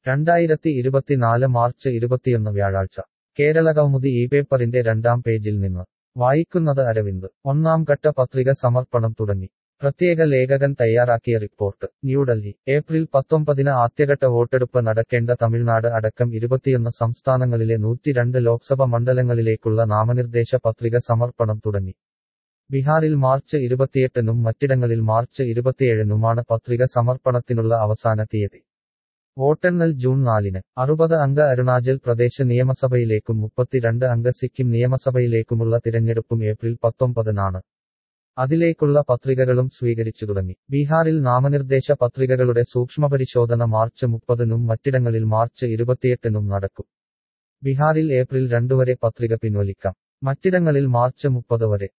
രണ്ടായിരത്തി ഇരുപത്തിനാല് മാർച്ച് ഇരുപത്തിയൊന്ന് വ്യാഴാഴ്ച കേരള കൗമുദി ഈ പേപ്പറിന്റെ രണ്ടാം പേജിൽ നിന്ന് വായിക്കുന്നത് അരവിന്ദ് ഒന്നാം ഘട്ട പത്രിക സമർപ്പണം തുടങ്ങി പ്രത്യേക ലേഖകൻ തയ്യാറാക്കിയ റിപ്പോർട്ട് ന്യൂഡൽഹി ഏപ്രിൽ പത്തൊമ്പതിന് ആദ്യഘട്ട വോട്ടെടുപ്പ് നടക്കേണ്ട തമിഴ്നാട് അടക്കം ഇരുപത്തിയൊന്ന് സംസ്ഥാനങ്ങളിലെ നൂറ്റിരണ്ട് ലോക്സഭ മണ്ഡലങ്ങളിലേക്കുള്ള നാമനിർദ്ദേശ പത്രിക സമർപ്പണം തുടങ്ങി ബീഹാറിൽ മാർച്ച് ഇരുപത്തിയെട്ടിനും മറ്റിടങ്ങളിൽ മാർച്ച് ഇരുപത്തിയേഴിനുമാണ് പത്രിക സമർപ്പണത്തിനുള്ള അവസാന തീയതി വോട്ടെണ്ണൽ ജൂൺ നാലിന് അറുപത് അംഗ അരുണാചൽ പ്രദേശ് നിയമസഭയിലേക്കും മുപ്പത്തിരണ്ട് അംഗ സിക്കിം നിയമസഭയിലേക്കുമുള്ള തിരഞ്ഞെടുപ്പും ഏപ്രിൽ പത്തൊമ്പതിനാണ് അതിലേക്കുള്ള പത്രികകളും സ്വീകരിച്ചു തുടങ്ങി ബീഹാറിൽ നാമനിർദ്ദേശ പത്രികകളുടെ സൂക്ഷ്മപരിശോധന മാർച്ച് മുപ്പതിനും മറ്റിടങ്ങളിൽ മാർച്ച് ഇരുപത്തിയെട്ടിനും നടക്കും ബീഹാറിൽ ഏപ്രിൽ രണ്ടുവരെ പത്രിക പിൻവലിക്കാം മറ്റിടങ്ങളിൽ മാർച്ച് മുപ്പത് വരെ